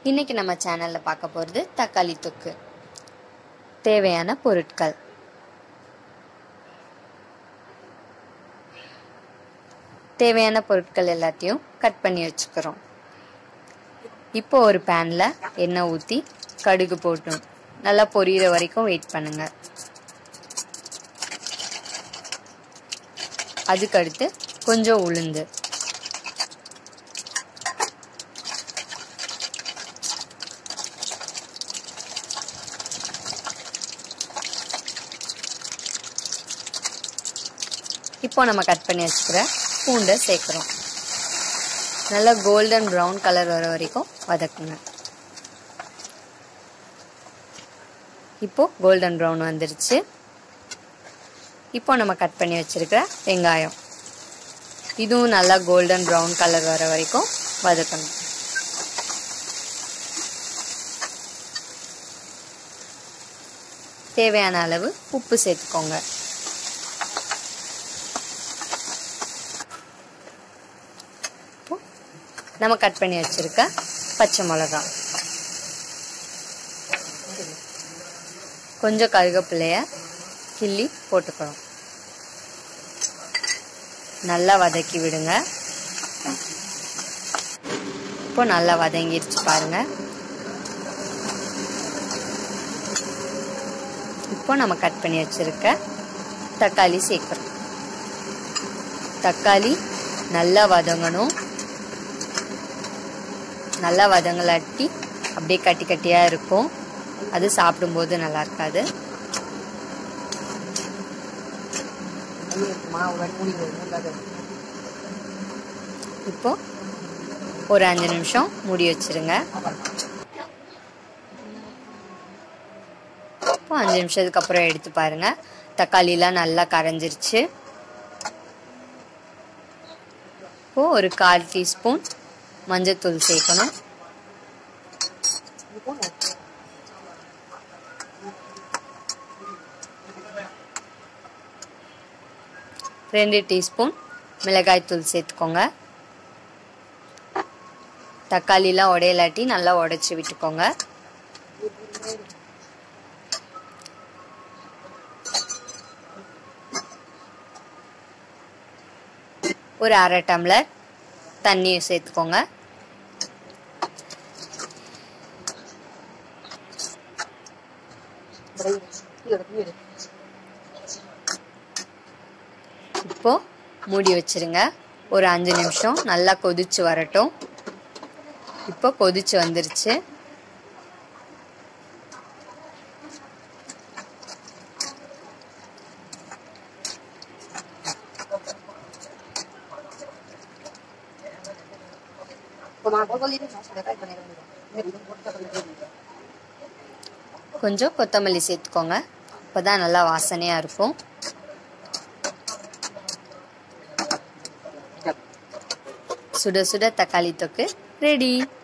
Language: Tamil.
இன்னைக்கு நம்ம சேனலில் பார்க்க போகிறது தக்காளி தொக்கு தேவையான பொருட்கள் தேவையான பொருட்கள் எல்லாத்தையும் கட் பண்ணி வச்சுக்கிறோம் இப்போ ஒரு பேனில் எண்ணெய் ஊற்றி கடுகு போட்டணும் நல்லா பொரியிற வரைக்கும் வெயிட் பண்ணுங்க அதுக்கடுத்து கொஞ்சம் உளுந்து இப்போ நம்ம கட் பண்ணி வச்சுக்கிற பூண்டை சேர்க்குறோம் நல்லா கோல்டன் ப்ரௌன் கலர் வர வரைக்கும் வதக்குங்க இப்போ கோல்டன் ப்ரௌன் வந்துருச்சு இப்போ நம்ம கட் பண்ணி வச்சிருக்கிற வெங்காயம் இதுவும் நல்லா கோல்டன் ப்ரௌன் கலர் வர வரைக்கும் வதக்கணும் தேவையான அளவு உப்பு சேர்த்துக்கோங்க நம்ம கட் பண்ணி வச்சிருக்க பச்சை மிளகா கொஞ்சம் கருகப்பிள்ளைய கிள்ளி போட்டுக்கணும் நல்லா வதக்கி விடுங்க இப்போ நல்லா வதங்கிருச்சு பாருங்க இப்போ நம்ம கட் பண்ணி வச்சிருக்க தக்காளி சேர்க்கிறோம் தக்காளி நல்லா வதங்கணும் நல்லா வதங்கலாட்டி அப்படியே கட்டி கட்டியாக இருக்கும் அது சாப்பிடும்போது நல்லா இருக்காது இப்போ ஒரு அஞ்சு நிமிஷம் மூடி வச்சிருங்க இப்போ அஞ்சு நிமிஷத்துக்கு அப்புறம் எடுத்து பாருங்க தக்காளிலாம் நல்லா கரைஞ்சிருச்சு இப்போ ஒரு கால் டீஸ்பூன் மஞ்சத்தூள் சேர்க்கணும் ரெண்டு டீஸ்பூன் மிளகாய் தூள் சேர்த்துக்கோங்க தக்காளிலாம் உடையலாட்டி நல்லா உடைச்சி விட்டுக்கோங்க ஒரு அரை டம்ளர் தண்ணியை சேர்த்துக்கோங்க இப்போ மூடி வச்சிருங்க ஒரு அஞ்சு நிமிஷம் நல்லா கொதிச்சு வரட்டும் இப்போ கொதிச்சு வந்துருச்சு கொஞ்சம் கொத்தமல்லி சேர்த்துக்கோங்க அப்போதான் நல்லா வாசனையாக இருக்கும் சுட சுட தக்காளி தொக்கு ரெடி